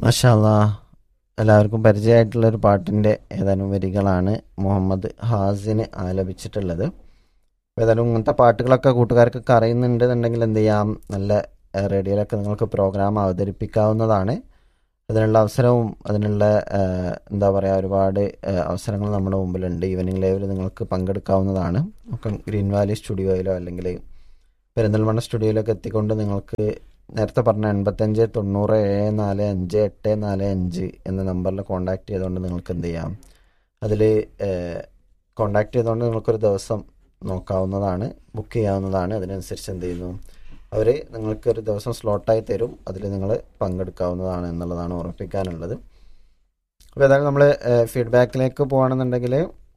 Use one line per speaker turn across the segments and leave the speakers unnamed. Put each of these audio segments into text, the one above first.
മഷാല്ല എല്ലാവർക്കും പരിചയമായിട്ടുള്ള ഒരു പാട്ടിൻ്റെ ഏതാനും വരികളാണ് മുഹമ്മദ് ഹാസിന് ആലപിച്ചിട്ടുള്ളത് അപ്പോൾ ഏതായാലും ഇങ്ങനത്തെ പാട്ടുകളൊക്കെ കൂട്ടുകാർക്കൊക്കെ അറിയുന്നുണ്ടെന്നുണ്ടെങ്കിൽ എന്ത് ചെയ്യാം നല്ല ഏഹ്, റേഡിയോയിലൊക്കെ നിങ്ങൾക്ക് പ്രോഗ്രാം അവതരിപ്പിക്കാവുന്നതാണ് അതിനുള്ള അവസരവും അതിനുള്ള ഏഹ്, എന്താ പറയുക ഒരുപാട് ഏഹ്, അവസരങ്ങൾ നമ്മുടെ മുമ്പിലുണ്ട് ഈവനിങ് ലൈവിൽ നിങ്ങൾക്ക് പങ്കെടുക്കാവുന്നതാണ് ഒക്കെ ഗ്രീൻ വാലി സ്റ്റുഡിയോയിലോ അല്ലെങ്കിൽ പെരിന്തൽമണ്ണ സ്റ്റുഡിയോയിലൊക്കെ എത്തിക്കൊണ്ട് നിങ്ങൾക്ക് നേരത്തെ പറഞ്ഞ എൺപത്തഞ്ച് തൊണ്ണൂറ് ഏഴ് നാല് അഞ്ച് എട്ട് നാല് അഞ്ച് എന്ന നമ്പറിൽ കോൺടാക്ട് ചെയ്തുകൊണ്ട് നിങ്ങൾക്ക് എന്ത് ചെയ്യാം അതിൽ കോൺടാക്ട് ചെയ്തുകൊണ്ട് നിങ്ങൾക്കൊരു ദിവസം നോക്കാവുന്നതാണ് ബുക്ക് ചെയ്യാവുന്നതാണ് അതിനനുസരിച്ച് എന്ത് ചെയ്യുന്നു അവർ നിങ്ങൾക്കൊരു ദിവസം സ്ലോട്ടായി തരും അതിൽ നിങ്ങൾ പങ്കെടുക്കാവുന്നതാണ് എന്നുള്ളതാണ് ഉറപ്പിക്കാനുള്ളത് അപ്പോൾ ഏതായാലും നമ്മൾ ഫീഡ്ബാക്കിലേക്ക് പോകുകയാണെന്നുണ്ടെങ്കിൽ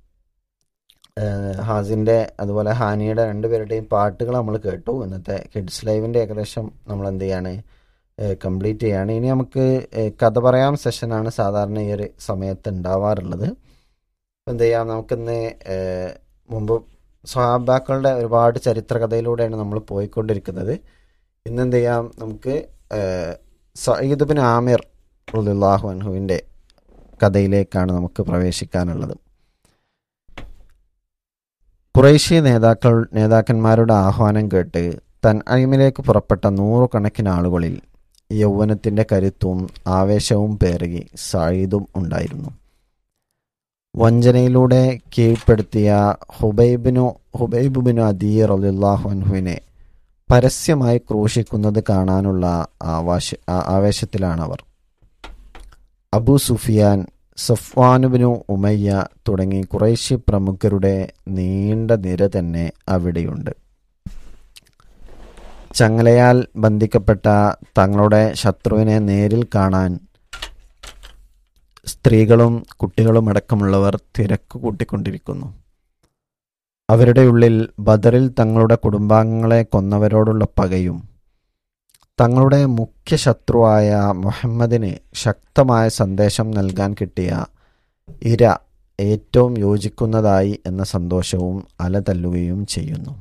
ഹാസിൻ്റെ അതുപോലെ ഹാനിയുടെ രണ്ടുപേരുടെയും പാട്ടുകൾ നമ്മൾ കേട്ടു ഇന്നത്തെ കിഡ്സ് ലൈവിൻ്റെ ഏകദേശം നമ്മൾ എന്ത് ചെയ്യാണ് കംപ്ലീറ്റ് ചെയ്യാണ് ഇനി നമുക്ക് ഏഹ്, കഥ പറയാം സെഷനാണ് സാധാരണ ഈ ഒരു സമയത്ത് ഉണ്ടാവാറുള്ളത് അപ്പോൾ എന്ത് ചെയ്യാം നമുക്കിന്ന് ഏഹ്, മുമ്പ് സ്വഹാബാക്കളുടെ ഒരുപാട് ചരിത്ര കഥയിലൂടെയാണ് നമ്മൾ പോയിക്കൊണ്ടിരിക്കുന്നത് ഇന്ന് എന്ത് ചെയ്യാം നമുക്ക് ഏഹ്, സയ്യിദ് ബിൻ ആമിർ റളിയല്ലാഹു അൻഹുവിൻ്റെ കഥയിലേക്കാണ് നമുക്ക് പ്രവേശിക്കാനുള്ളത് കുറേശ്യ നേതാക്കൾ നേതാക്കന്മാരുടെ ആഹ്വാനം കേട്ട് തൻഅയിമിലേക്ക് പുറപ്പെട്ട നൂറുകണക്കിന് ആളുകളിൽ യൗവനത്തിന്റെ കരുത്തും ആവേശവും പേറുകി സായിദും ഉണ്ടായിരുന്നു വഞ്ചനയിലൂടെ കീഴ്പ്പെടുത്തിയ ഹുബൈബിനു ഹുബൈബുബിനു അദീർ അലിള്ളാഹു അൻഹുവിനെ പരസ്യമായി ക്രൂശിക്കുന്നത് കാണാനുള്ള ആവാശ ആ- ആവേശത്തിലാണവർ അബു സുഫിയാൻ സഫ്വാനുബിനു ഉമയ്യ തുടങ്ങി കുറേശ്യ പ്രമുഖരുടെ നീണ്ട നിര തന്നെ അവിടെയുണ്ട് ചങ്ങലയാൽ ബന്ധിക്കപ്പെട്ട തങ്ങളുടെ ശത്രുവിനെ നേരിൽ കാണാൻ സ്ത്രീകളും കുട്ടികളും അടക്കമുള്ളവർ തിരക്ക് കൂട്ടിക്കൊണ്ടിരിക്കുന്നു അവരുടെ ഉള്ളിൽ ബദറിൽ തങ്ങളുടെ കുടുംബാംഗങ്ങളെ കൊന്നവരോടുള്ള പകയും തങ്ങളുടെ മുഖ്യ ശത്രുവായ മുഹമ്മദിന് ശക്തമായ സന്ദേശം നൽകാൻ കിട്ടിയ ഇര ഏറ്റവും യോജിക്കുന്നതായി എന്ന സന്തോഷവും അലതല്ലുകയും ചെയ്യുന്നു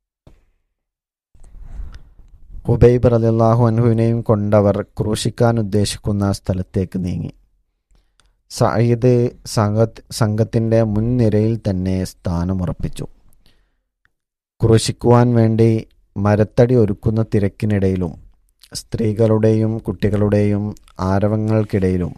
ഹുബൈബ് റലിള്ളാഹു അൻഹുവിനെയും കൊണ്ടവർ ക്രൂശിക്കാൻ ഉദ്ദേശിക്കുന്ന സ്ഥലത്തേക്ക് നീങ്ങി സയ്യിദ് സംഘ സംഘത്തിൻ്റെ മുൻനിരയിൽ തന്നെ സ്ഥാനമുറപ്പിച്ചു ക്രൂശിക്കുവാൻ വേണ്ടി മരത്തടി ഒരുക്കുന്ന തിരക്കിനിടയിലും സ്ത്രീകളുടെയും കുട്ടികളുടെയും ആരവങ്ങൾക്കിടയിലും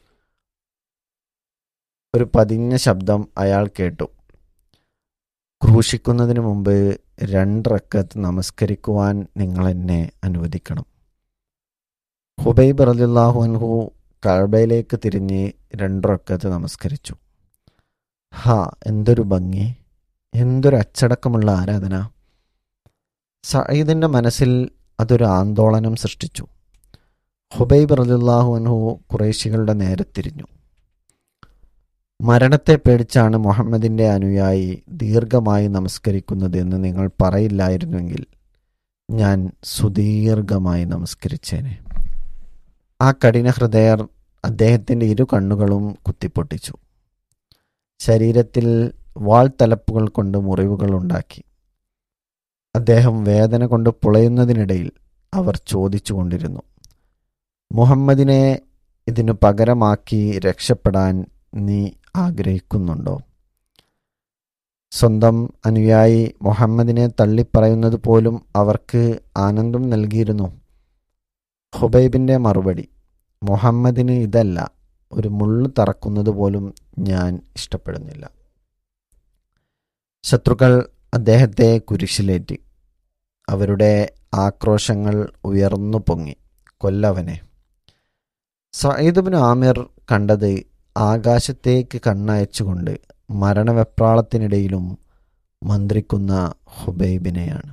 ഒരു പതിഞ്ഞ ശബ്ദം അയാൾ കേട്ടു ക്രൂശിക്കുന്നതിന് മുമ്പ് രണ്ടിറക്കത്ത് നമസ്കരിക്കുവാൻ നിങ്ങൾ എന്നെ അനുവദിക്കണം ഹുബൈബ് റലിള്ളാഹു അൻഹു കഴബയിലേക്ക് തിരിഞ്ഞ് രണ്ടിറക്കത്ത് നമസ്കരിച്ചു ഹാ എന്തൊരു ഭംഗി എന്തൊരു അച്ചടക്കമുള്ള ആരാധന സയ്യിദിന്റെ മനസ്സിൽ അതൊരു ആന്തോളനം സൃഷ്ടിച്ചു ഹുബൈബ് റലിള്ളാഹു അൻഹു കുറേശികളുടെ നേരെ തിരിഞ്ഞു മരണത്തെ പേടിച്ചാണ് മുഹമ്മദിന്റെ അനുയായി ദീർഘമായി നമസ്കരിക്കുന്നത് എന്ന് നിങ്ങൾ പറയില്ലായിരുന്നുവെങ്കിൽ ഞാൻ സുദീർഘമായി നമസ്കരിച്ചേനെ ആ കഠിന ഹൃദയർ അദ്ദേഹത്തിന്റെ ഇരു കണ്ണുകളും കുത്തിപ്പൊട്ടിച്ചു ശരീരത്തിൽ വാൾത്തലപ്പുകൾ കൊണ്ട് മുറിവുകൾ ഉണ്ടാക്കി അദ്ദേഹം വേദന കൊണ്ട് പുളയുന്നതിനിടയിൽ അവർ ചോദിച്ചുകൊണ്ടിരുന്നു മുഹമ്മദിനെ ഇതിനു പകരമാക്കി രക്ഷപ്പെടാൻ നീ ആഗ്രഹിക്കുന്നുണ്ടോ സ്വന്തം അനുയായി മുഹമ്മദിനെ തള്ളിപ്പറയുന്നത് പോലും അവർക്ക് ആനന്ദം നൽകിയിരുന്നു ഹുബൈബിന്റെ മറുപടി മുഹമ്മദിന് ഇതല്ല ഒരു മുള്ളു തറക്കുന്നത് പോലും ഞാൻ ഇഷ്ടപ്പെടുന്നില്ല ശത്രുക്കൾ അദ്ദേഹത്തെ കുരിശിലേറ്റി അവരുടെ ആക്രോശങ്ങൾ ഉയർന്നു പൊങ്ങി കൊല്ലവനെ സയ്യിദ്ബിൻ ആമിർ കണ്ടത് ആകാശത്തേക്ക് കണ്ണയച്ചുകൊണ്ട് മരണവെപ്രാളത്തിനിടയിലും മന്ത്രിക്കുന്ന ഹുബൈബിനെയാണ്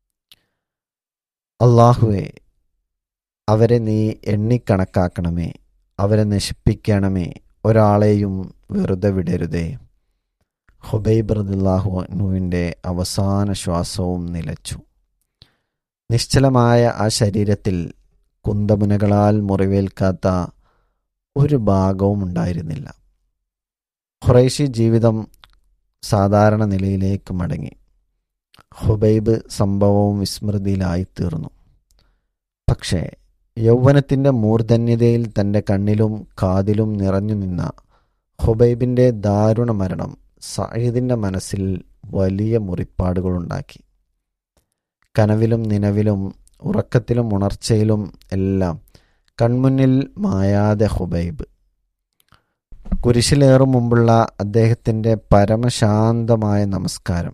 അള്ളാഹുവെ അവരെ നീ എണ്ണിക്കണക്കാക്കണമേ അവരെ നശിപ്പിക്കണമേ ഒരാളെയും വെറുതെ വിടരുതേ ഹുബൈബ് റദില്ലാഹുവിൻ്റെ അവസാന ശ്വാസവും നിലച്ചു നിശ്ചലമായ ആ ശരീരത്തിൽ കുന്തമുനകളാൽ മുറിവേൽക്കാത്ത ഒരു ഭാഗവും ഉണ്ടായിരുന്നില്ല ഖുറൈശി ജീവിതം സാധാരണ നിലയിലേക്ക് മടങ്ങി ഹുബൈബ് സംഭവവും വിസ്മൃതിയിലായിത്തീർന്നു പക്ഷേ യൗവനത്തിൻ്റെ മൂർധന്യതയിൽ തൻ്റെ കണ്ണിലും കാതിലും നിറഞ്ഞു നിന്ന ഹുബൈബിൻ്റെ ദാരുണ മരണം സയ്യിദിൻ്റെ മനസ്സിൽ വലിയ മുറിപ്പാടുകളുണ്ടാക്കി കനവിലും നിലവിലും ഉറക്കത്തിലും ഉണർച്ചയിലും എല്ലാം കൺമുന്നിൽ മായാതെ ഹുബൈബ് കുരിശിലേറും മുമ്പുള്ള അദ്ദേഹത്തിൻ്റെ പരമശാന്തമായ നമസ്കാരം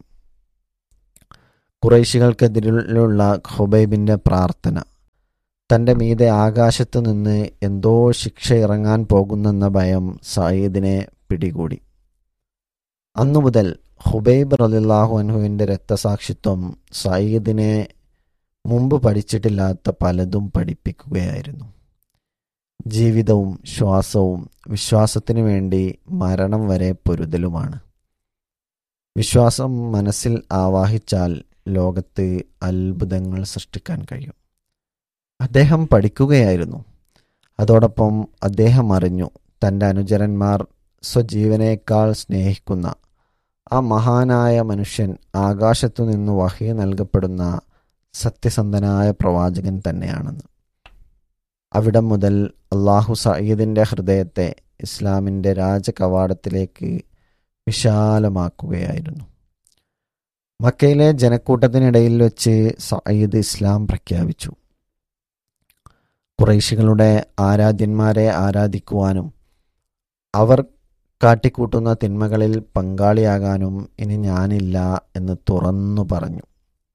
കുറേശികൾക്കെതിരിലുള്ള ഹുബൈബിൻ്റെ പ്രാർത്ഥന തൻ്റെ മീതെ ആകാശത്തു നിന്ന് എന്തോ ശിക്ഷ ഇറങ്ങാൻ പോകുന്നെന്ന ഭയം സയ്യിദിനെ പിടികൂടി അന്നു മുതൽ ഹുബൈബ് റലില്ലാഹു അൻഹുവിൻ്റെ രക്തസാക്ഷിത്വം സയ്യിദിനെ മുമ്പ് പഠിച്ചിട്ടില്ലാത്ത പലതും പഠിപ്പിക്കുകയായിരുന്നു ജീവിതവും ശ്വാസവും വിശ്വാസത്തിനു വേണ്ടി മരണം വരെ പൊരുതലുമാണ് വിശ്വാസം മനസ്സിൽ ആവാഹിച്ചാൽ ലോകത്ത് അത്ഭുതങ്ങൾ സൃഷ്ടിക്കാൻ കഴിയും അദ്ദേഹം പഠിക്കുകയായിരുന്നു അതോടൊപ്പം അദ്ദേഹം അറിഞ്ഞു തൻ്റെ അനുചരന്മാർ സ്വജീവനേക്കാൾ സ്നേഹിക്കുന്ന ആ മഹാനായ മനുഷ്യൻ ആകാശത്തു നിന്ന് വഹി നൽകപ്പെടുന്ന സത്യസന്ധനായ പ്രവാചകൻ തന്നെയാണെന്ന് അവിടം മുതൽ അള്ളാഹു സയ്യിദിൻ്റെ ഹൃദയത്തെ ഇസ്ലാമിൻ്റെ രാജകവാടത്തിലേക്ക് വിശാലമാക്കുകയായിരുന്നു മക്കയിലെ ജനക്കൂട്ടത്തിനിടയിൽ വെച്ച് സയ്യിദ് ഇസ്ലാം പ്രഖ്യാപിച്ചു കുറേശികളുടെ ആരാധ്യന്മാരെ ആരാധിക്കുവാനും അവർ കാട്ടിക്കൂട്ടുന്ന തിന്മകളിൽ പങ്കാളിയാകാനും ഇനി ഞാനില്ല എന്ന് തുറന്നു പറഞ്ഞു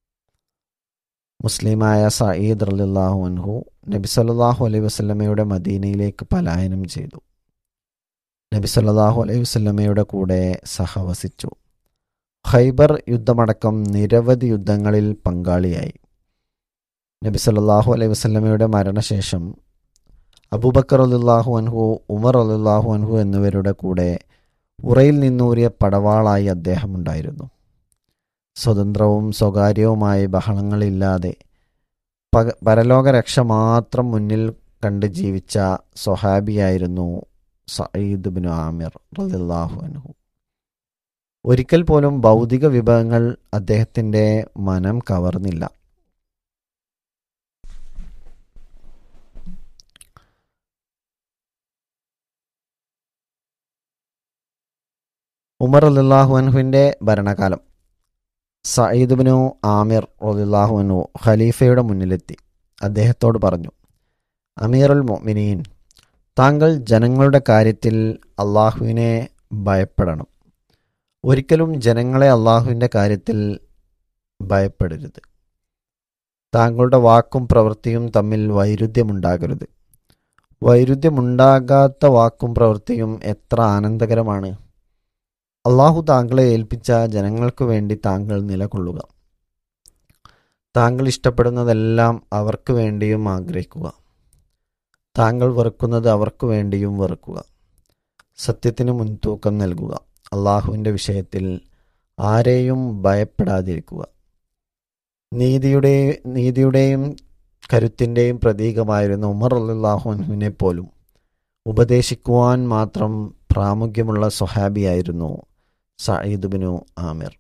മുസ്ലിമായ സയ്യിദ് റലിള്ളാഹു അൻഹു നബി സല്ലാഹു അലൈഹി വസ്ലമയുടെ മദീനയിലേക്ക് പലായനം ചെയ്തു നബി സല്ലാഹു അലൈഹി വസ്ലമയുടെ കൂടെ സഹവസിച്ചു ഖൈബർ യുദ്ധമടക്കം നിരവധി യുദ്ധങ്ങളിൽ പങ്കാളിയായി നബി സല്ലാഹു അലൈഹി വസ്ലമയുടെ മരണശേഷം അബൂബക്കർ അലുല്ലാഹു അൻഹു ഉമർ അലുല്ലാഹു അൻഹു എന്നിവരുടെ കൂടെ ഉറയിൽ നിന്നൂരിയ പടവാളായി അദ്ദേഹം ഉണ്ടായിരുന്നു സ്വതന്ത്രവും സ്വകാര്യവുമായ ബഹളങ്ങളില്ലാതെ പക പരലോക രക്ഷ മാത്രം മുന്നിൽ കണ്ട് ജീവിച്ച സ്വഹാബിയായിരുന്നു സയ്യിദ് ബിൻ ആമിർ റലില്ലാഹു അൻഹു ഒരിക്കൽ പോലും ഭൗതിക വിഭവങ്ങൾ അദ്ദേഹത്തിൻ്റെ മനം കവർന്നില്ല ഉമർ അല്ലാഹു അൻഹുവിൻ്റെ ഭരണകാലം സയ്യിദ് ബിനു ആമിർ റലില്ലാഹു അൻഹു ഖലീഫയുടെ മുന്നിലെത്തി അദ്ദേഹത്തോട് പറഞ്ഞു അമീറുൽ മൊമിനീൻ താങ്കൾ ജനങ്ങളുടെ കാര്യത്തിൽ അള്ളാഹുവിനെ ഭയപ്പെടണം ഒരിക്കലും ജനങ്ങളെ അള്ളാഹുവിൻ്റെ കാര്യത്തിൽ ഭയപ്പെടരുത് താങ്കളുടെ വാക്കും പ്രവൃത്തിയും തമ്മിൽ വൈരുദ്ധ്യമുണ്ടാകരുത് വൈരുദ്ധ്യമുണ്ടാകാത്ത വാക്കും പ്രവൃത്തിയും എത്ര ആനന്ദകരമാണ് അള്ളാഹു താങ്കളെ ഏൽപ്പിച്ച ജനങ്ങൾക്കു വേണ്ടി താങ്കൾ നിലകൊള്ളുക താങ്കൾ ഇഷ്ടപ്പെടുന്നതെല്ലാം അവർക്ക് വേണ്ടിയും ആഗ്രഹിക്കുക താങ്കൾ വെറുക്കുന്നത് അവർക്ക് വേണ്ടിയും വെറുക്കുക സത്യത്തിന് മുൻതൂക്കം നൽകുക അള്ളാഹുവിൻ്റെ വിഷയത്തിൽ ആരെയും ഭയപ്പെടാതിരിക്കുക നീതിയുടെ നീതിയുടെയും കരുത്തിൻ്റെയും പ്രതീകമായിരുന്ന ഉമർ അള്ളാഹുവിനെ പോലും ഉപദേശിക്കുവാൻ മാത്രം പ്രാമുഖ്യമുള്ള സ്വഹാബിയായിരുന്നു സയ്യിദ് ബിനു ആമിർ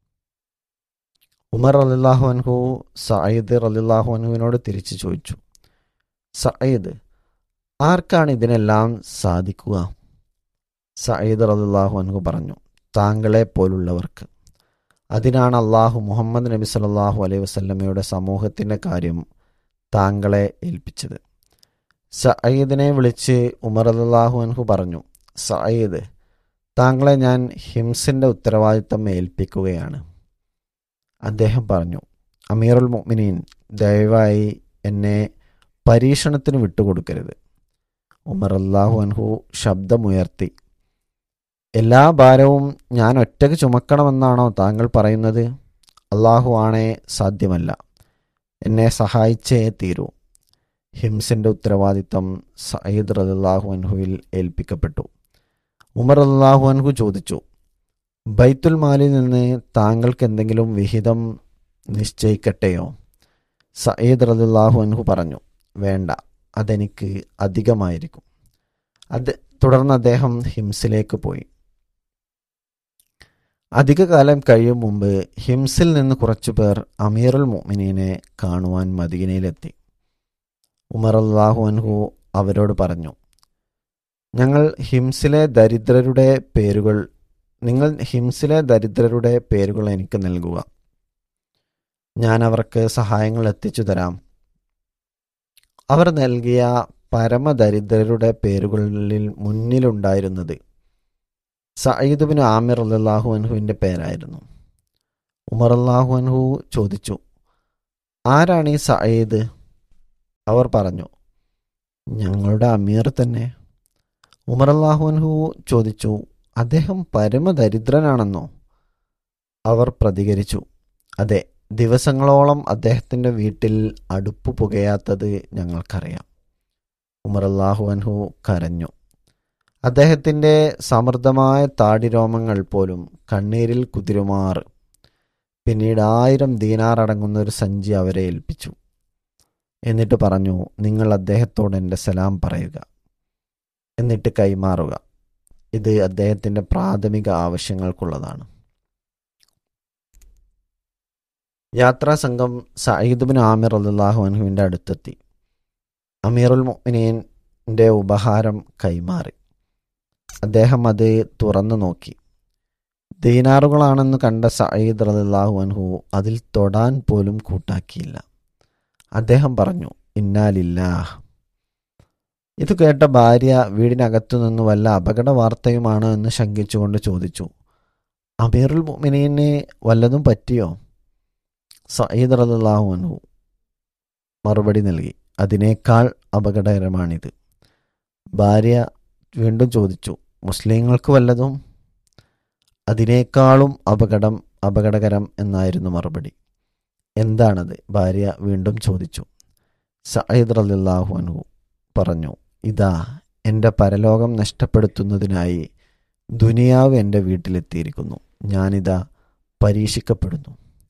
ഉമർ അലില്ലാഹു അൻഹു സയ്യിദ് അലില്ലാഹു അൻഹുവിനോട് തിരിച്ചു ചോദിച്ചു സയ്യിദ് ആർക്കാണ് ഇതിനെല്ലാം സാധിക്കുക സയ്യിദ് റലില്ലാഹു അൻഹു പറഞ്ഞു താങ്കളെ പോലുള്ളവർക്ക് അതിനാണ് അള്ളാഹു മുഹമ്മദ് നബി സല്ലാഹു അലൈഹി വസ്ല്ലമയുടെ സമൂഹത്തിൻ്റെ കാര്യം താങ്കളെ ഏൽപ്പിച്ചത് സയ്യിദിനെ വിളിച്ച് ഉമർ അല്ലാഹു അൻഹു പറഞ്ഞു സയ്യിദ് താങ്കളെ ഞാൻ ഹിംസിൻ്റെ ഉത്തരവാദിത്തം ഏൽപ്പിക്കുകയാണ് അദ്ദേഹം പറഞ്ഞു അമീറുൽ മൊമിനീൻ ദയവായി എന്നെ പരീക്ഷണത്തിന് വിട്ടുകൊടുക്കരുത് ഉമർ അല്ലാഹു അൻഹു ശബ്ദമുയർത്തി എല്ലാ ഭാരവും ഞാൻ ഒറ്റയ്ക്ക് ചുമക്കണമെന്നാണോ താങ്കൾ പറയുന്നത് അള്ളാഹു ആണേ സാധ്യമല്ല എന്നെ സഹായിച്ചേ തീരൂ ഹിംസിൻ്റെ ഉത്തരവാദിത്തം സയ്യിദ് റലാഹു അൻഹുവിൽ ഏൽപ്പിക്കപ്പെട്ടു ഉമർ അള്ളാഹു അൻഹു ചോദിച്ചു ബൈത്തുൽ മാലിൽ നിന്ന് താങ്കൾക്ക് എന്തെങ്കിലും വിഹിതം നിശ്ചയിക്കട്ടെയോ സയ്യിദ് റലാഹു അൻഹു പറഞ്ഞു വേണ്ട അതെനിക്ക് അധികമായിരിക്കും അത് തുടർന്ന് അദ്ദേഹം ഹിംസിലേക്ക് പോയി അധികകാലം കഴിയും മുമ്പ് ഹിംസിൽ നിന്ന് കുറച്ചു പേർ അമീറുൽ മുഅ്മിനീനെ കാണുവാൻ മദീനയിലെത്തി ഉമർ അള്ളാഹു അൻഹു അവരോട് പറഞ്ഞു ഞങ്ങൾ ഹിംസിലെ ദരിദ്രരുടെ പേരുകൾ നിങ്ങൾ ഹിംസിലെ ദരിദ്രരുടെ പേരുകൾ എനിക്ക് നൽകുക ഞാൻ അവർക്ക് സഹായങ്ങൾ എത്തിച്ചു തരാം അവർ നൽകിയ പരമദരിദ്രരുടെ പേരുകളിൽ മുന്നിലുണ്ടായിരുന്നത് സയ്യിദ് ബിൻ ആമിർ അല്ലാഹു അൻഹുവിൻ്റെ പേരായിരുന്നു ഉമർ അല്ലാഹു അൻഹു ചോദിച്ചു ആരാണ് ഈ സയ്യിദ് അവർ പറഞ്ഞു ഞങ്ങളുടെ അമീർ തന്നെ ഉമർ അല്ലാഹു അൻഹു ചോദിച്ചു അദ്ദേഹം പരമദരിദ്രനാണെന്നോ അവർ പ്രതികരിച്ചു അതെ ദിവസങ്ങളോളം അദ്ദേഹത്തിൻ്റെ വീട്ടിൽ അടുപ്പ് പുകയാത്തത് ഞങ്ങൾക്കറിയാം ഉമർ അല്ലാഹു അൻഹു കരഞ്ഞു അദ്ദേഹത്തിൻ്റെ സമൃദ്ധമായ താടിരോമങ്ങൾ പോലും കണ്ണീരിൽ കുതിരുമാറ് പിന്നീട് ആയിരം ദീനാർ അടങ്ങുന്ന ഒരു സഞ്ചി അവരെ ഏൽപ്പിച്ചു എന്നിട്ട് പറഞ്ഞു നിങ്ങൾ അദ്ദേഹത്തോട് എൻ്റെ സലാം പറയുക എന്നിട്ട് കൈമാറുക ഇത് അദ്ദേഹത്തിൻ്റെ പ്രാഥമിക ആവശ്യങ്ങൾക്കുള്ളതാണ് യാത്രാ സംഘം സയ്യിദ് ബിൻ ആമിർ അല്ലാഹു അൻഹുവിൻ്റെ അടുത്തെത്തി അമീറുൽ മുഅ്മിനീൻ്റെ ഉപഹാരം കൈമാറി അദ്ദേഹം അത് തുറന്നു നോക്കി ദീനാറുകളാണെന്ന് കണ്ട സയ്യിദ് റളിയല്ലാഹു അൻഹു അതിൽ തൊടാൻ പോലും കൂട്ടാക്കിയില്ല അദ്ദേഹം പറഞ്ഞു ഇന്നാലില്ലാഹ് ഇത് കേട്ട ഭാര്യ വീടിനകത്തു നിന്ന് വല്ല അപകട വാർത്തയുമാണ് എന്ന് ശങ്കിച്ചുകൊണ്ട് ചോദിച്ചു അമീറുൽ മുഅ്മിനീന് വല്ലതും പറ്റിയോ സയ്യിദ് റളിയല്ലാഹു അൻഹു മറുപടി നൽകി അതിനേക്കാൾ അപകടകരമാണിത് ഭാര്യ വീണ്ടും ചോദിച്ചു മുസ്ലിങ്ങൾക്ക് വല്ലതും അതിനേക്കാളും അപകടം അപകടകരം എന്നായിരുന്നു മറുപടി എന്താണത് ഭാര്യ വീണ്ടും ചോദിച്ചു സയ്യിദ് റളിയല്ലാഹു അൻഹു പറഞ്ഞു ഇതാ എൻ്റെ പരലോകം നഷ്ടപ്പെടുത്തുന്നതിനായി ദുനിയാവ് എൻ്റെ വീട്ടിലെത്തിയിരിക്കുന്നു ഞാനിതാ പരീക്ഷിക്കപ്പെടുന്നു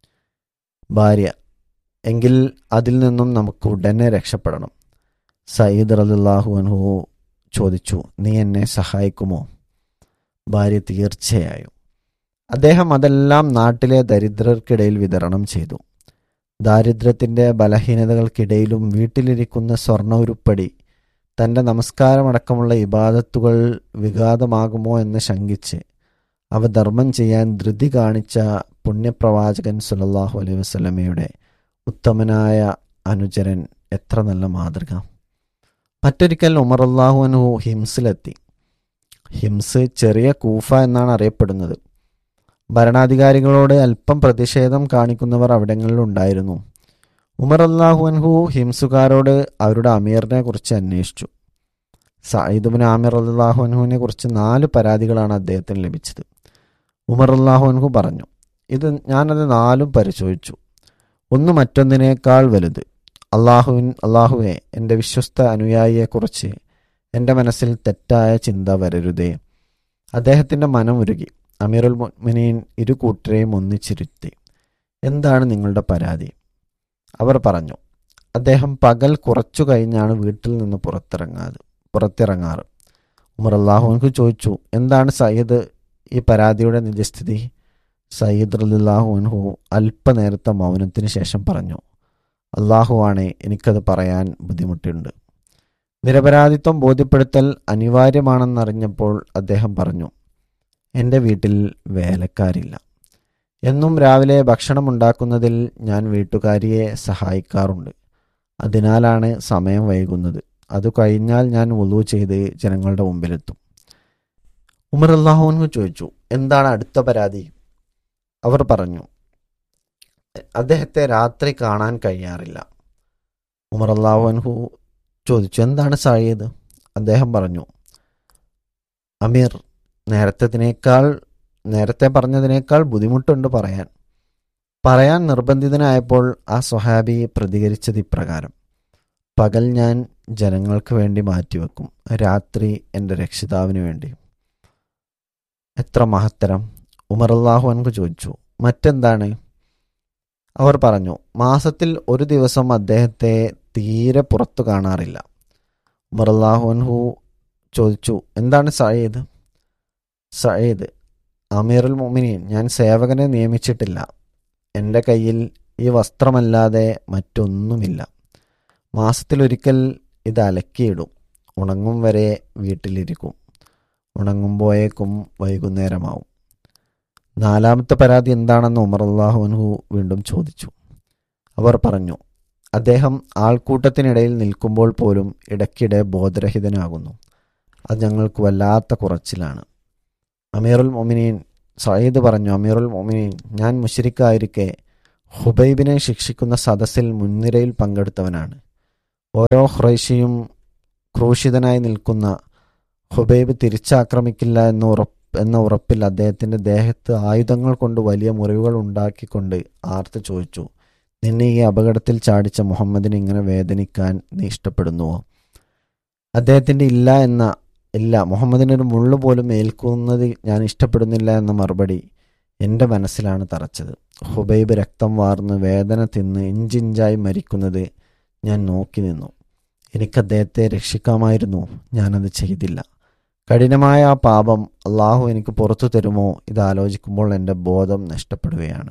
ഭാര്യ എങ്കിൽ അതിൽ നിന്നും നമുക്ക് ഉടനെ രക്ഷപ്പെടണം സയ്യിദ് റളിയല്ലാഹു അൻഹു ചോദിച്ചു നീ എന്നെ സഹായിക്കുമോ ഭാര്യ തീർച്ചയായും അദ്ദേഹം അതെല്ലാം നാട്ടിലെ ദരിദ്രർക്കിടയിൽ വിതരണം ചെയ്തു ദാരിദ്ര്യത്തിൻ്റെ ബലഹീനതകൾക്കിടയിലും വീട്ടിലിരിക്കുന്ന സ്വർണ്ണ ഉരുപ്പടി തൻ്റെ നമസ്കാരമടക്കമുള്ള ഇബാദത്തുകൾ വിഘാതമാകുമോ എന്ന് ശങ്കിച്ച് അവ ധർമ്മം ചെയ്യാൻ ധൃതി കാണിച്ച പുണ്യപ്രവാചകൻ സുലല്ലാഹു അലൈഹി വസ്ലമയുടെ ഉത്തമനായ അനുചരൻ എത്ര നല്ല മാതൃക മറ്റൊരിക്കൽ ഉമർ അള്ളാഹു അനു ഹിംസിലെത്തി ഹിംസ് ചെറിയ കൂഫ എന്നാണ് അറിയപ്പെടുന്നത് ഭരണാധികാരികളോട് അല്പം പ്രതിഷേധം കാണിക്കുന്നവർ അവിടങ്ങളിൽ ഉണ്ടായിരുന്നു ഉമർ അള്ളാഹു അൻഹു ഹിംസുകാരോട് അവരുടെ അമീറിനെ കുറിച്ച് അന്വേഷിച്ചു സയ്യിദുബിൻ ആമിർ അള്ളാഹു അൻഹുവിനെ കുറിച്ച് നാല് പരാതികളാണ് അദ്ദേഹത്തിന് ലഭിച്ചത് ഉമർ അള്ളാഹു അൻഹു പറഞ്ഞു ഇത് ഞാനത് നാലും പരിശോധിച്ചു ഒന്ന് മറ്റൊന്നിനേക്കാൾ വലുത് അള്ളാഹുവിൻ അള്ളാഹുവെ എൻ്റെ വിശ്വസ്ത അനുയായിയെക്കുറിച്ച് എൻ്റെ മനസ്സിൽ തെറ്റായ ചിന്ത വരരുതേ അദ്ദേഹത്തിൻ്റെ മനം ഉരുകി അമീറുൽ മുഅ്മിനീൻ ഇരു കൂട്ടരെയും ഒന്നിച്ചിരുത്തി എന്താണ് നിങ്ങളുടെ പരാതി അവർ പറഞ്ഞു അദ്ദേഹം പകൽ കുറച്ചു കഴിഞ്ഞാണ് വീട്ടിൽ നിന്ന് പുറത്തിറങ്ങാത് പുറത്തിറങ്ങാറ് ഉമർ അള്ളാഹുവിനക്ക് ചോദിച്ചു എന്താണ് സയ്യിദ് ഈ പരാതിയുടെ നിജസ്ഥിതി സയ്യിദ് റലില്ലാഹു അൻഹു അല്പനേരത്തെ മൗനത്തിന് ശേഷം പറഞ്ഞു അള്ളാഹു ആണ് എനിക്കത് പറയാൻ ബുദ്ധിമുട്ടുണ്ട് നിരപരാധിത്വം ബോധ്യപ്പെടുത്തൽ അനിവാര്യമാണെന്നറിഞ്ഞപ്പോൾ അദ്ദേഹം പറഞ്ഞു എൻ്റെ വീട്ടിൽ വേലക്കാരില്ല എന്നും രാവിലെ ഭക്ഷണമുണ്ടാക്കുന്നതിൽ ഞാൻ വീട്ടുകാരിയെ സഹായിക്കാറുണ്ട് അതിനാലാണ് സമയം വൈകുന്നത് അത് കഴിഞ്ഞാൽ ഞാൻ ഉളു ചെയ്ത് ജനങ്ങളുടെ മുമ്പിലെത്തും ഉമർ അള്ളാഹുവിനു ചോദിച്ചു എന്താണ് അടുത്ത പരാതി അവർ പറഞ്ഞു അദ്ദേഹത്തെ രാത്രി കാണാൻ കഴിയാറില്ല ഉമർ അള്ളാഹുഅൻഹു ചോദിച്ചു എന്താണ് സായത് അദ്ദേഹം പറഞ്ഞു അമീർ നേരത്തതിനേക്കാൾ നേരത്തെ പറഞ്ഞതിനേക്കാൾ ബുദ്ധിമുട്ടുണ്ട് പറയാൻ പറയാൻ നിർബന്ധിതനായപ്പോൾ ആ സ്വഹാബി പ്രതികരിച്ചത് ഇപ്രകാരം പകൽ ഞാൻ ജനങ്ങൾക്ക് വേണ്ടി മാറ്റിവെക്കും രാത്രി എൻ്റെ രക്ഷിതാവിന് വേണ്ടി എത്ര മഹത്തരം ഉമർ അള്ളാഹു അൻകു ചോദിച്ചു മറ്റെന്താണ് അവർ പറഞ്ഞു മാസത്തിൽ ഒരു ദിവസം അദ്ദേഹത്തെ തീരെ പുറത്തു കാണാറില്ല ഉമർ അള്ളാഹു അൻഹു ചോദിച്ചു എന്താണ് സയ്യിദ് സയ്യിദ് അമീറുൽ മുമിനീൻ ഞാൻ സേവകനെ നിയമിച്ചിട്ടില്ല എൻ്റെ കയ്യിൽ ഈ വസ്ത്രമല്ലാതെ മറ്റൊന്നുമില്ല മാസത്തിലൊരിക്കൽ ഇത് അലക്കിയിടും ഉണങ്ങും വരെ വീട്ടിലിരിക്കും ഉണങ്ങുമ്പോഴേക്കും വൈകുന്നേരമാവും നാലാമത്തെ പരാതി എന്താണെന്ന് ഉമർ അള്ളാഹുൻഹു വീണ്ടും ചോദിച്ചു അവർ പറഞ്ഞു അദ്ദേഹം ആൾക്കൂട്ടത്തിനിടയിൽ നിൽക്കുമ്പോൾ പോലും ഇടയ്ക്കിടെ ബോധരഹിതനാകുന്നു അത് ഞങ്ങൾക്ക് വല്ലാത്ത കുറച്ചിലാണ് അമീറുൽ മൊമിനീൻ സയ്യിദ് പറഞ്ഞു അമീറുൽ മൊമിനീൻ ഞാൻ മുഷരിക്കായിരിക്കെ ഹുബൈബിനെ ശിക്ഷിക്കുന്ന സദസ്സിൽ മുൻനിരയിൽ പങ്കെടുത്തവനാണ് ഓരോ ഹ്രൈഷിയും ക്രൂശിതനായി നിൽക്കുന്ന ഹുബൈബ് തിരിച്ചാക്രമിക്കില്ല എന്ന ഉറപ്പ് എന്ന ഉറപ്പിൽ അദ്ദേഹത്തിന്റെ ദേഹത്ത് ആയുധങ്ങൾ കൊണ്ട് വലിയ മുറിവുകൾ ഉണ്ടാക്കിക്കൊണ്ട് ആർത്ത് ചോദിച്ചു നിന്നെ ഈ അപകടത്തിൽ ചാടിച്ച മുഹമ്മദിനെ ഇങ്ങനെ വേദനിക്കാൻ നീ ഇഷ്ടപ്പെടുന്നുവോ അദ്ദേഹത്തിന്റെ ഇല്ല എന്ന ഇല്ല മുഹമ്മദിനൊരു മുള്ളു പോലും ഏൽക്കുന്നത് ഞാൻ ഇഷ്ടപ്പെടുന്നില്ല എന്ന മറുപടി എൻ്റെ മനസ്സിലാണ് തറച്ചത് ഹുബൈബ് രക്തം വാർന്ന് വേദന തിന്ന് ഇഞ്ചിഞ്ചായി മരിക്കുന്നത് ഞാൻ നോക്കി നിന്നു എനിക്ക് അദ്ദേഹത്തെ രക്ഷിക്കാമായിരുന്നു ഞാനത് ചെയ്തില്ല കഠിനമായ ആ പാപം അള്ളാഹു എനിക്ക് പുറത്തു തരുമോ ഇത് ആലോചിക്കുമ്പോൾ എൻ്റെ ബോധം നഷ്ടപ്പെടുകയാണ്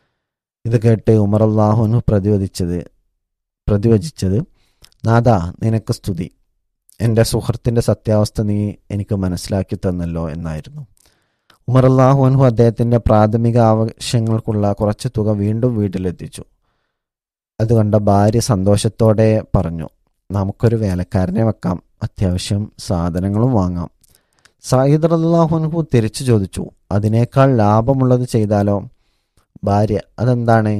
ഇത് കേട്ട് ഉമർ അള്ളാഹുനു പ്രതിവദിച്ചത് പ്രതിവചിച്ചത് നാദാ നിനക്ക് സ്തുതി എൻ്റെ സുഹൃത്തിൻ്റെ സത്യാവസ്ഥ നീ എനിക്ക് മനസ്സിലാക്കി തന്നല്ലോ എന്നായിരുന്നു ഉമർ അള്ളാഹുഅൻഹു അദ്ദേഹത്തിൻ്റെ പ്രാഥമിക ആവശ്യങ്ങൾക്കുള്ള കുറച്ച് തുക വീണ്ടും വീട്ടിലെത്തിച്ചു അത് കണ്ട ഭാര്യ സന്തോഷത്തോടെ പറഞ്ഞു നമുക്കൊരു വേലക്കാരനെ വെക്കാം അത്യാവശ്യം സാധനങ്ങളും വാങ്ങാം സായിദ് അള്ളാഹുൻഹു തിരിച്ചു ചോദിച്ചു അതിനേക്കാൾ ലാഭമുള്ളത് ചെയ്താലോ ഭാര്യ അതെന്താണ്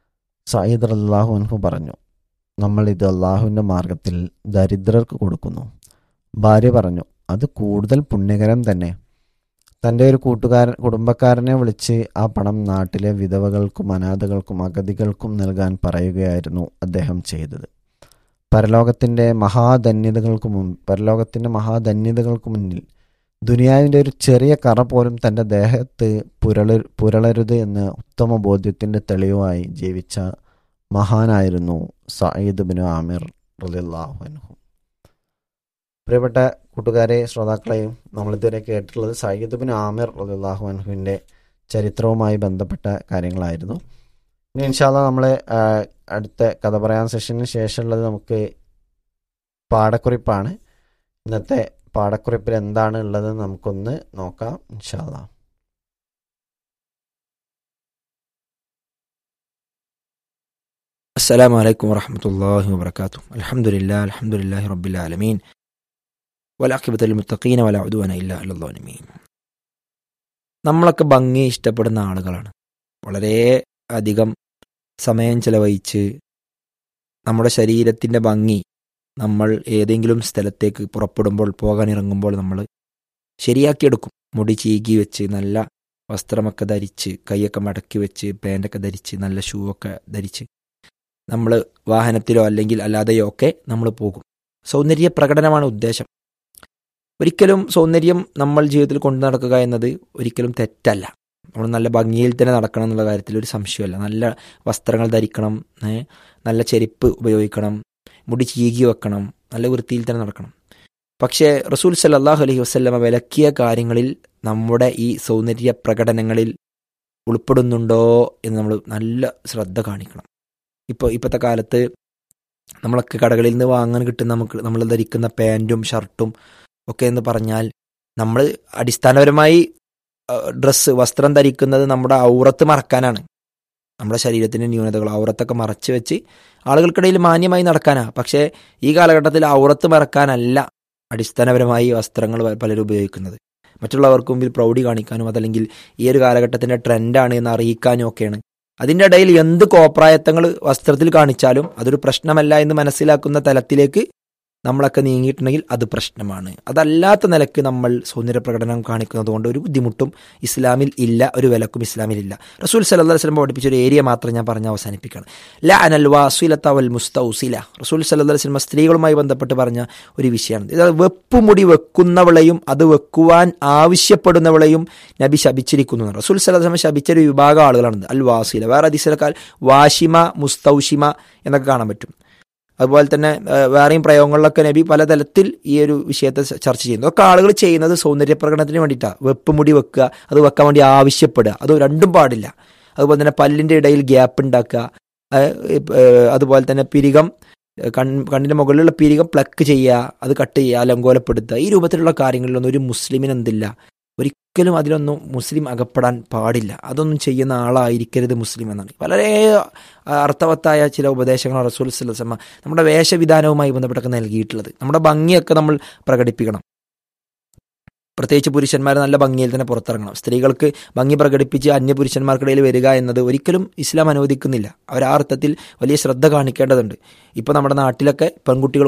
സായിദ് അള്ളാഹുൻഹു പറഞ്ഞു നമ്മൾ ഇത് അള്ളാഹുവിൻ്റെ മാർഗത്തിൽ ദരിദ്രർക്ക് കൊടുക്കുന്നു ഭാര്യ പറഞ്ഞു അത് കൂടുതൽ പുണ്യകരം തന്നെ തൻ്റെ ഒരു കൂട്ടുകാരൻ കുടുംബക്കാരനെ വിളിച്ച് ആ പണം നാട്ടിലെ വിധവകൾക്കും അനാഥകൾക്കും അഗതികൾക്കും നൽകാൻ പറയുകയായിരുന്നു അദ്ദേഹം ചെയ്തത് പരലോകത്തിൻ്റെ മഹാധന്യതകൾക്ക് മുൻ പരലോകത്തിൻ്റെ മഹാധന്യതകൾക്ക് മുന്നിൽ ദുനിയാവിൻ്റെ ഒരു ചെറിയ കറ പോലും തൻ്റെ ദേഹത്ത് പുരള പുരളരുത് എന്ന ഉത്തമ ബോധ്യത്തിൻ്റെ തെളിവായി ജീവിച്ച മഹാനായിരുന്നു സയ്യിദ് ബിൻ ആമിർ റലിള്ളാഹുഅൻഹു പ്രിയപ്പെട്ട കൂട്ടുകാരെ ശ്രോതാക്കളെയും നമ്മളിതുവരെ കേട്ടിട്ടുള്ളത് സയ്യിദ് ബിൻ ആമിർ റലിള്ളാഹുഅൻഹുവിൻ്റെ ചരിത്രവുമായി ബന്ധപ്പെട്ട കാര്യങ്ങളായിരുന്നു ഇനി ഇൻഷാല്ല നമ്മൾ അടുത്ത കഥ പറയാൻ സെഷന് ശേഷമുള്ളത് നമുക്ക് പാടക്കുറിപ്പാണ് ഇന്നത്തെ പാടക്കുറിപ്പിൽ എന്താണ് ഉള്ളത് നമുക്കൊന്ന് നോക്കാം ഇൻഷാല്ല
السلام عليكم ورحمة الله وبركاته الحمد لله الحمد لله رب العالمين والعاقبة للمتقين ولا عدوان إلا على الظالمين നമ്മളൊക്കെ ഭംഗി ഇഷ്ടപ്പെടുന്ന ആളുകളാണ് വളരെ അധികം സമയം ചെലവഴിച്ച് നമ്മുടെ ശരീരത്തിൻ്റെ ഭംഗി നമ്മൾ ഏതെങ്കിലും സ്ഥലത്തേക്ക് പുറപ്പെടുമ്പോൾ പോകാനിറങ്ങുമ്പോൾ നമ്മൾ ശരിയാക്കിയെടുക്കും മുടി ചീകി വെച്ച് നല്ല വസ്ത്രമൊക്കെ ധരിച്ച് കൈയൊക്കെ മടക്കി വെച്ച് പാൻറ്റൊക്കെ ധരിച്ച് നല്ല ഷൂ ഒക്കെ ധരിച്ച് നമ്മൾ വാഹനത്തിലോ അല്ലെങ്കിൽ അല്ലാതെയോ ഒക്കെ നമ്മൾ പോകും സൗന്ദര്യ പ്രകടനമാണ് ഉദ്ദേശം ഒരിക്കലും സൗന്ദര്യം നമ്മൾ ജീവിതത്തിൽ കൊണ്ടു നടക്കുക എന്നത് ഒരിക്കലും തെറ്റല്ല നമ്മൾ നല്ല ഭംഗിയിൽ തന്നെ നടക്കണം എന്നുള്ള കാര്യത്തിൽ ഒരു സംശയമല്ല നല്ല വസ്ത്രങ്ങൾ ധരിക്കണം ഏ, നല്ല ചെരുപ്പ് ഉപയോഗിക്കണം മുടി ചീകി വെക്കണം നല്ല വൃത്തിയിൽ തന്നെ നടക്കണം പക്ഷേ റസൂൽ സല്ലല്ലാഹു അലൈഹി വസല്ലമ വിലക്കിയ കാര്യങ്ങളിൽ നമ്മുടെ ഈ സൗന്ദര്യ പ്രകടനങ്ങളിൽ ഉൾപ്പെടുന്നുണ്ടോ എന്ന് നമ്മൾ നല്ല ശ്രദ്ധ കാണിക്കണം ഇപ്പോൾ ഇപ്പോഴത്തെ കാലത്ത് നമ്മളൊക്കെ കടകളിൽ നിന്ന് വാങ്ങാൻ കിട്ടുന്ന നമുക്ക് നമ്മൾ ധരിക്കുന്ന പാൻറ്റും ഷർട്ടും ഒക്കെ എന്ന് പറഞ്ഞാൽ നമ്മൾ അടിസ്ഥാനപരമായി ഡ്രസ്സ് വസ്ത്രം ധരിക്കുന്നത് നമ്മുടെ ഔറത്ത് മറക്കാനാണ് നമ്മുടെ ശരീരത്തിൻ്റെ ന്യൂനതകൾ ഔറത്തൊക്കെ മറച്ച് വെച്ച് ആളുകൾക്കിടയിൽ മാന്യമായി നടക്കാനാണ് പക്ഷേ ഈ കാലഘട്ടത്തിൽ ഔറത്ത് മറക്കാനല്ല അടിസ്ഥാനപരമായി ഈ വസ്ത്രങ്ങൾ പ- പലരും ഉപയോഗിക്കുന്നത് മറ്റുള്ളവർക്ക് മുമ്പിൽ പ്രൗഢി കാണിക്കാനും അതല്ലെങ്കിൽ ഈ ഒരു കാലഘട്ടത്തിൻ്റെ ട്രെൻഡാണ് എന്ന് അറിയിക്കാനും ഒക്കെയാണ് അതിൻ്റെ ഇടയിൽ എന്ത് കോപ്രായത്തങ്ങൾ വസ്ത്രത്തിൽ കാണിച്ചാലും അതൊരു പ്രശ്നമല്ല എന്ന് മനസ്സിലാക്കുന്ന തലത്തിലേക്ക് നമ്മളൊക്കെ നീങ്ങിയിട്ടുണ്ടെങ്കിൽ അത് പ്രശ്നമാണ് അതല്ലാത്ത നിലക്ക് നമ്മൾ സൗന്ദര്യ പ്രകടനം കാണിക്കുന്നത് കൊണ്ട് ഒരു ബുദ്ധിമുട്ടും ഇസ്ലാമിൽ ഇല്ല ഒരു വിലക്കും ഇസ്ലാമിൽ ഇല്ല റസൂൽ സല്ലല്ലാഹു അലൈഹി വസല്ലം പഠിപ്പിച്ച ഒരു ഏരിയ മാത്രം ഞാൻ പറഞ്ഞ് അവസാനിപ്പിക്കുകയാണ് ല അനൽ വാസിലത്ത വൽ മുസ്തൗസില റസൂൽ സല്ലല്ലാഹു അലൈഹി വസല്ലം സ്ത്രീകളുമായി ബന്ധപ്പെട്ട് പറഞ്ഞ ഒരു വിഷയമാണ് ഇത് വെപ്പുമുടി വെക്കുന്നവളെയും അത് വെക്കുവാൻ ആവശ്യപ്പെടുന്നവളെയും നബി ശപിച്ചിരിക്കുന്നു റസൂൽ സല്ലല്ലാഹു അലൈഹി വസല്ലം ശപിച്ച ഒരു വിഭാഗം ആളുകളാണ് അൽ വാസില വേറെ അതിസലക്കാൽ വാഷിമ മുസ്തൗഷിമ എന്നൊക്കെ കാണാൻ പറ്റും അതുപോലെ തന്നെ ഏഹ്, വേറെയും പ്രയോഗങ്ങളിലൊക്കെ നബി പലതരത്തിൽ ഈ ഒരു വിഷയത്തെ ച- ചർച്ച ചെയ്യുന്നു ഒക്കെ ആളുകൾ ചെയ്യുന്നത് സൗന്ദര്യ പ്രകടനത്തിന് വേണ്ടിയിട്ടാണ് വെപ്പ് മുടി വെക്കുക അത് വെക്കാൻ വേണ്ടി ആവശ്യപ്പെടുക അത് രണ്ടും പാടില്ല അതുപോലെ തന്നെ പല്ലിൻ്റെ ഇടയിൽ ഗ്യാപ്പ് ഉണ്ടാക്കുക ഏഹ്, ഇപ്പ- ഏഹ്, അതുപോലെ തന്നെ പിരികം കൺ കണ്ണിൻ്റെ മുകളിലുള്ള പീരികം പ്ലക്ക് ചെയ്യുക അത് കട്ട് ചെയ്യുക അലങ്കോലപ്പെടുത്തുക ഈ രൂപത്തിലുള്ള കാര്യങ്ങളിലൊന്നും ഒരു മുസ്ലിമിന് എന്തില്ല ഒരിക്കലും അതിലൊന്നും മുസ്ലിം അകപ്പെടാൻ പാടില്ല അതൊന്നും ചെയ്യുന്ന ആളായിരിക്കരുത് മുസ്ലിം എന്നാണ് വളരെ ആ, അർത്ഥവത്തായ ചില ഉപദേശങ്ങൾ റസൂൽ സല്ലമ്മ നമ്മുടെ വേഷവിധാനവുമായി ബന്ധപ്പെട്ടൊക്കെ നൽകിയിട്ടുള്ളത് നമ്മുടെ ഭംഗിയൊക്കെ നമ്മൾ പ്രകടിപ്പിക്കണം പ്രത്യേകിച്ച് പുരുഷന്മാർ നല്ല ഭംഗിയിൽ തന്നെ പുറത്തിറങ്ങണം സ്ത്രീകൾക്ക് ഭംഗി പ്രകടിപ്പിച്ച് അന്യ പുരുഷന്മാർക്കിടയിൽ വരിക എന്നത് ഒരിക്കലും ഇസ്ലാം അനുവദിക്കുന്നില്ല അവർ ആ അർത്ഥത്തിൽ വലിയ ശ്രദ്ധ കാണിക്കേണ്ടതുണ്ട് ഇപ്പോൾ നമ്മുടെ നാട്ടിലൊക്കെ പെൺകുട്ടികൾ